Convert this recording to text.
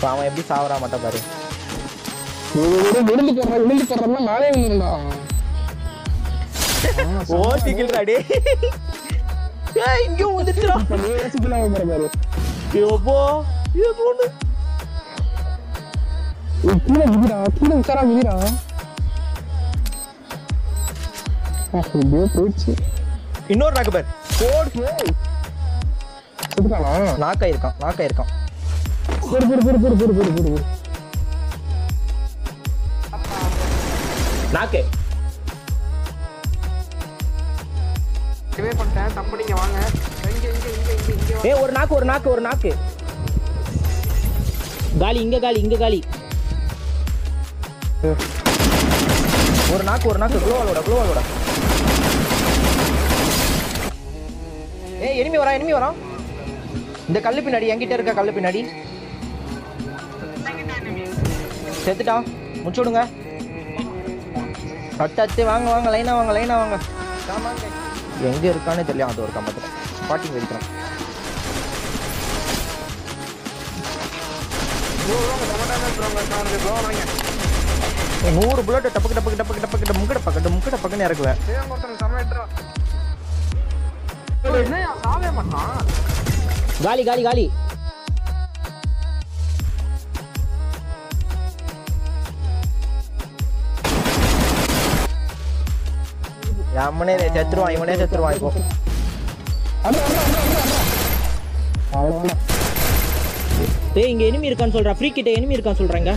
இப்போ அவன் எப்படி சாவறா மட்டும் பாரு விழுந்து போடுற விழுந்து போடுறதுனா நானே விழுந்துடா ஓட்டிக்கில்றா டே ஏய் இங்க வந்துச்சுடா இப்ப நீ யோசிக்கலாம் போற பாரு எப்போ இது ஒண்ணு ஏய், கீழே விதிரா கீழே உச்சாரா விதிரா எப்படியோ போயிடுச்சு இன்னொரு நாக்கு பார் போடு செத்துட்டானா நாக்காயிருக்கான் நாக்காயிருக்கான் பொறு பொறு பொறு பொறு பொறு பொறு பொறு நாக்கு டிவே பண்ணிட்டேன் தப்பு நீங்க வாங்க இங்க இங்க இங்க இங்க இங்க வாங்க. ஏய் ஒரு நாக்கு ஒரு நாக்கு ஒரு நாக்கு காலி இங்க காலி இங்க காலி ஒரு நாக்கு ஒரு நாக்கு குளோவாலோட குளோவாலோட ஏய் எனிமி வரா எனிமி வரா இந்த கல்லு பின்னாடி என்கிட்ட இருக்க கல்லு பின்னாடி செத்துட்டான் முடிச்சு விடுங்க அத்து அத்து வாங்க வாங்க லைனா வாங்க லைனா வாங்க எங்க இருக்கானே தெரியல அது ஒரு கம்பத்துல ஸ்பாட்டிங் வெடிக்கிறோம் bro, bro, உங்க double damage bro, உங்க sound bro, வாங்க. நூறு புல்லட் டப்புக்கு டப்புக்கு டப்புக்கு டப்புக்கு முக்கட பக்கத்து முக்கட பக்கன்னு இறக்குவேன் ஏய், அங்க ஒருத்தன் செம்ம hit-ரா. bro, என்னய்யா, சாவே மாட்டான் காலி காலி காலி அம்மனே செத்துருவான் இவனே செத்துருவான் இப்போ அவ்வளவுதான் டேய் இங்க எனிமி இருக்கான்னு சொல்றா ஃப்ரீ கிட்ட எனிமி இருக்கான்னு சொல்றாங்க